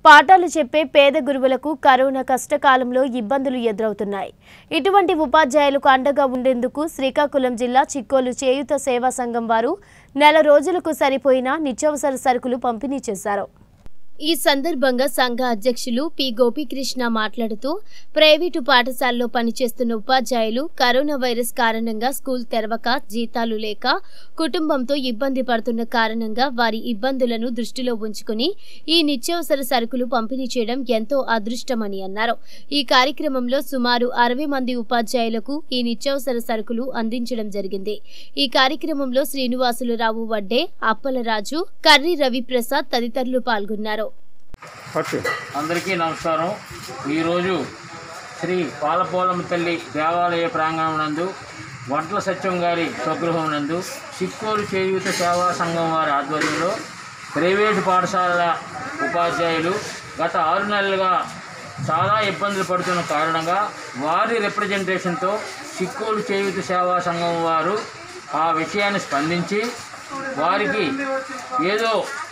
పాఠాలు చెప్పే పేద గురువులకు కరోనా కష్టకాలంలో ఇబ్బందులు ఎదురవుతున్నాయి ఇటువంటి ఉపాధ్యాయులకు అండగా ఉండేందుకు శ్రీకాకుళం జిల్లా చిక్కోలు చేయుత సేవా సంఘం వారు నెల రోజులకు సరిపోయిన నిత్యావసర సరుకులు పంపిణీ చేశారు ఈ సందర్భంగా సంఘ అధ్యక్షులు పి గోపీకృష్ణ మాట్లాడుతూ ప్రైవేటు పాఠశాలలో పనిచేస్తున్న ఉపాధ్యాయులు కరోనా వైరస్ కారణంగా స్కూల్ తెరవక జీతాలు లేక కుటుంబంతో ఇబ్బంది పడుతున్న కారణంగా వారి ఇబ్బందులను దృష్టిలో ఉంచుకుని ఈ నిత్యావసర సరుకులు పంపిణీ చేయడం ఎంతో అదృష్టమని అన్నారు ఈ కార్యక్రమంలో సుమారు అరవై మంది ఉపాధ్యాయులకు ఈ నిత్యావసర సరుకులు అందించడం జరిగింది ఈ కార్యక్రమంలో శ్రీనివాసులరావు వడ్డే అప్పలరాజు కర్రి రవిప్రసాద్ తదితరులు పాల్గొన్నారు అందరికీ నమస్కారం ఈరోజు శ్రీ పాలపోలమ్మ తల్లి దేవాలయ ప్రాంగణం నందు వంటల సత్యం గారి స్వగృహం నందు చిక్కోలు చేయూత సేవా సంఘం వారి ఆధ్వర్యంలో ప్రైవేటు పాఠశాలల ఉపాధ్యాయులు గత ఆరు నెలలుగా చాలా ఇబ్బందులు పడుతున్న కారణంగా వారి రిప్రజెంటేషన్తో చిక్కోలు చేయూత సేవా సంఘం వారు ఆ విషయాన్ని స్పందించి వారికి ఏదో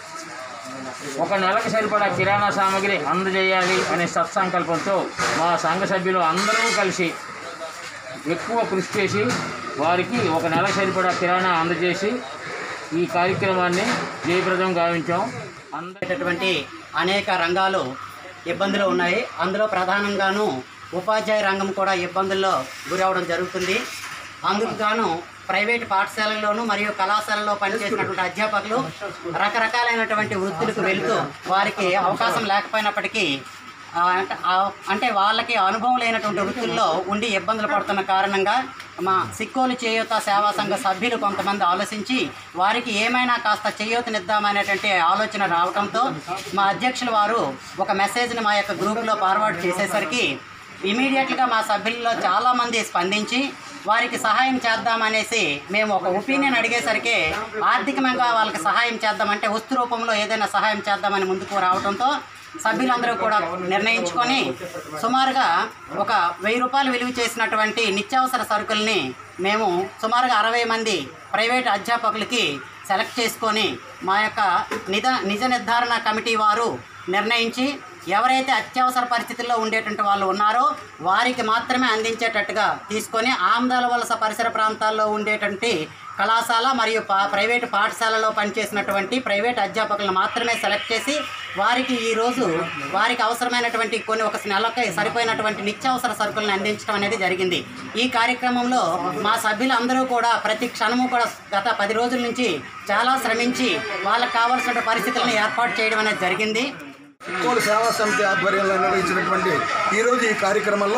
ఒక నెలకు సరిపడా కిరాణా సామాగ్రి అందజేయాలి అనే సత్సంకల్పంతో మా సంఘ సభ్యులు అందరూ కలిసి ఎక్కువ కృషి చేసి వారికి ఒక నెల సరిపడా కిరాణా అందజేసి ఈ కార్యక్రమాన్ని జయప్రదం గావించాం అందరి ఉండేటటువంటి అనేక రంగాలు ఇబ్బందులు ఉన్నాయి అందులో ప్రధానంగాను ఉపాధ్యాయ రంగం కూడా ఇబ్బందుల్లో గురవడం జరుగుతుంది అందుకు గాను ప్రైవేట్ పాఠశాలల్లోనూ మరియు కళాశాలలో పనిచేసినటువంటి అధ్యాపకులు రకరకాలైనటువంటి వృత్తులకు వెళుతూ వారికి అవకాశం లేకపోయినప్పటికీ ఆ, అంటే- ఆ, అంటే వాళ్ళకి అనుభవం లేనటువంటి వృత్తుల్లో ఉండి ఇబ్బందులు పడుతున్న కారణంగా మా సిక్కోలు చేయూత సేవా సంఘ సభ్యులు కొంతమంది ఆలోచించి వారికి ఏమైనా కాస్త చేయూతనిద్దామనేటువంటి ఆలోచన రావడంతో మా అధ్యక్షుల వారు ఒక మెసేజ్ని మా యొక్క గ్రూప్లో ఫార్వర్డ్ చేసేసరికి ఇమీడియట్గా మా సభ్యుల్లో చాలామంది స్పందించి వారికి సహాయం చేద్దామనేసి మేము ఒక ఒపీనియన్ అడిగేసరికి ఆర్థికంగా వాళ్ళకి సహాయం చేద్దామంటే వస్తు రూపంలో ఏదైనా సహాయం చేద్దామని ముందుకు రావడంతో సభ్యులందరూ కూడా నిర్ణయించుకొని సుమారుగా ఒక వెయ్యి రూపాయలు విలువ చేసినటువంటి నిత్యావసర సరుకుల్ని మేము సుమారుగా అరవై మంది ప్రైవేట్ అధ్యాపకులకి సెలెక్ట్ చేసుకొని మా యొక్క నిజ నిజ నిర్ధారణ కమిటీ వారు నిర్ణయించి ఎవరైతే అత్యవసర పరిస్థితుల్లో ఉండేటువంటి వాళ్ళు ఉన్నారో వారికి మాత్రమే అందించేటట్టుగా తీసుకొని ఆమ్దాల వలస పరిసర ప్రాంతాల్లో ఉండేటువంటి కళాశాల మరియు పా ప్రైవేటు పాఠశాలలో పనిచేసినటువంటి ప్రైవేట్ అధ్యాపకులను మాత్రమే సెలెక్ట్ చేసి వారికి ఈరోజు వారికి అవసరమైనటువంటి కొన్ని ఒక నెలకి సరిపోయినటువంటి నిత్యావసర సరుకులను అందించడం అనేది జరిగింది ఈ కార్యక్రమంలో మా సభ్యులందరూ కూడా ప్రతి క్షణము కూడా గత పది రోజుల నుంచి చాలా శ్రమించి వాళ్ళకి కావాల్సిన పరిస్థితులను ఏర్పాటు చేయడం అనేది జరిగింది కోలు సేవా సమితి ఆధ్వర్యంలో నిర్వహించినటువంటి ఈరోజు ఈ కార్యక్రమంలో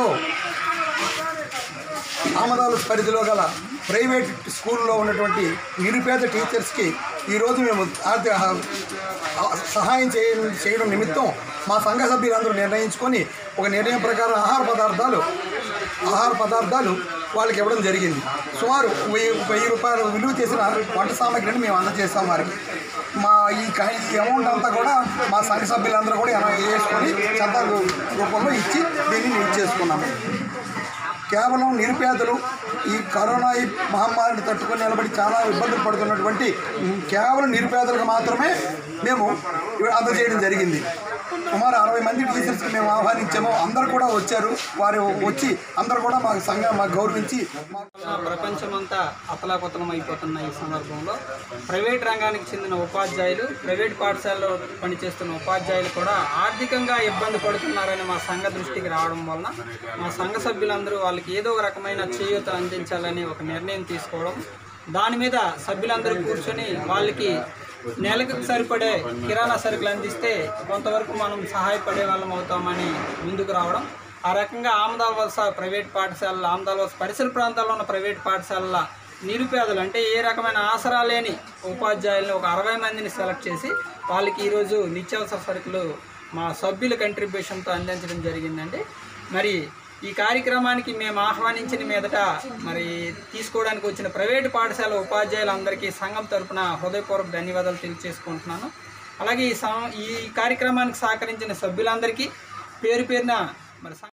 ఆమదాలు పరిధిలో గల ప్రైవేట్ స్కూల్లో ఉన్నటువంటి నిరుపేద టీచర్స్కి ఈరోజు మేము ఆర్థిక సహాయం చేయ చేయడం నిమిత్తం మా సంఘ సభ్యులందరూ నిర్ణయించుకొని ఒక నిర్ణయం ప్రకారం ఆహార పదార్థాలు ఆహార పదార్థాలు వాళ్ళకి ఇవ్వడం జరిగింది సుమారు వెయ్యి వెయ్యి రూపాయలు విలువ చేసిన వంట సామాగ్రిని మేము అందజేస్తాం వారికి మా ఈ క- ఈ అమౌంట్ అంతా కూడా మా సంఘ సభ్యులందరూ కూడా ఎలా వేసుకొని చందా రూపంలో ఇచ్చి దీన్ని యూజ్ చేసుకున్నాము కేవలం నిరుపేదలు ఈ కరోనా ఈ మహమ్మారిని తట్టుకొని నిలబడి చాలా ఇబ్బందులు పడుతున్నటువంటి ఉమ్, కేవలం నిరుపేదలకు మాత్రమే మేము ఇవి అందజేయడం జరిగింది సుమారు అరవై మంది టీచర్స్కి మేము ఆహ్వానించాము అందరు కూడా వచ్చారు వారు వచ్చి అందరు కూడా మాకు సంఘం మాకు గౌరవించి మాకు ఆ ప్రపంచమంతా అతలాకుతలం అయిపోతున్న ఈ సందర్భంలో ప్రైవేట్ రంగానికి చెందిన ఉపాధ్యాయులు ప్రైవేట్ పాఠశాలలో పనిచేస్తున్న ఉపాధ్యాయులు కూడా ఆర్థికంగా ఇబ్బంది పడుతున్నారని మా సంఘ దృష్టికి రావడం వలన మా సంఘ సభ్యులందరూ వాళ్ళకి ఏదో ఒక రకమైన చేయూత అందించాలని ఒక నిర్ణయం తీసుకోవడం దాని మీద సభ్యులందరూ కూర్చొని వాళ్ళకి నెలకు సరిపడే కిరాణా సరుకులు అందిస్తే కొంతవరకు మనం సహాయపడే వాళ్ళం అవుతామని ముందుకు రావడం ఆ రకంగా ఆమదాల వలస ప్రైవేట్ పాఠశాలల ఆమదాల వలస పరిసర ప్రాంతాల్లో ఉన్న ప్రైవేట్ పాఠశాలల నిరుపేదలు అంటే ఏ రకమైన ఆసరా లేని ఉపాధ్యాయులను ఒక అరవై మందిని సెలెక్ట్ చేసి వాళ్ళకి ఈరోజు నిత్యావసర సరుకులు మా సభ్యుల కంట్రిబ్యూషన్తో అందించడం జరిగిందండి మరి ఈ కార్యక్రమానికి మేము ఆహ్వానించిన మీదట మరి తీసుకోవడానికి వచ్చిన ప్రైవేటు పాఠశాల ఉపాధ్యాయులందరికీ సంఘం తరపున హృదయపూర్వక ధన్యవాదాలు తెలియజేసుకుంటున్నాను అలాగే ఈ సం ఈ కార్యక్రమానికి సహకరించిన సభ్యులందరికీ పేరు పేరున మరి సం-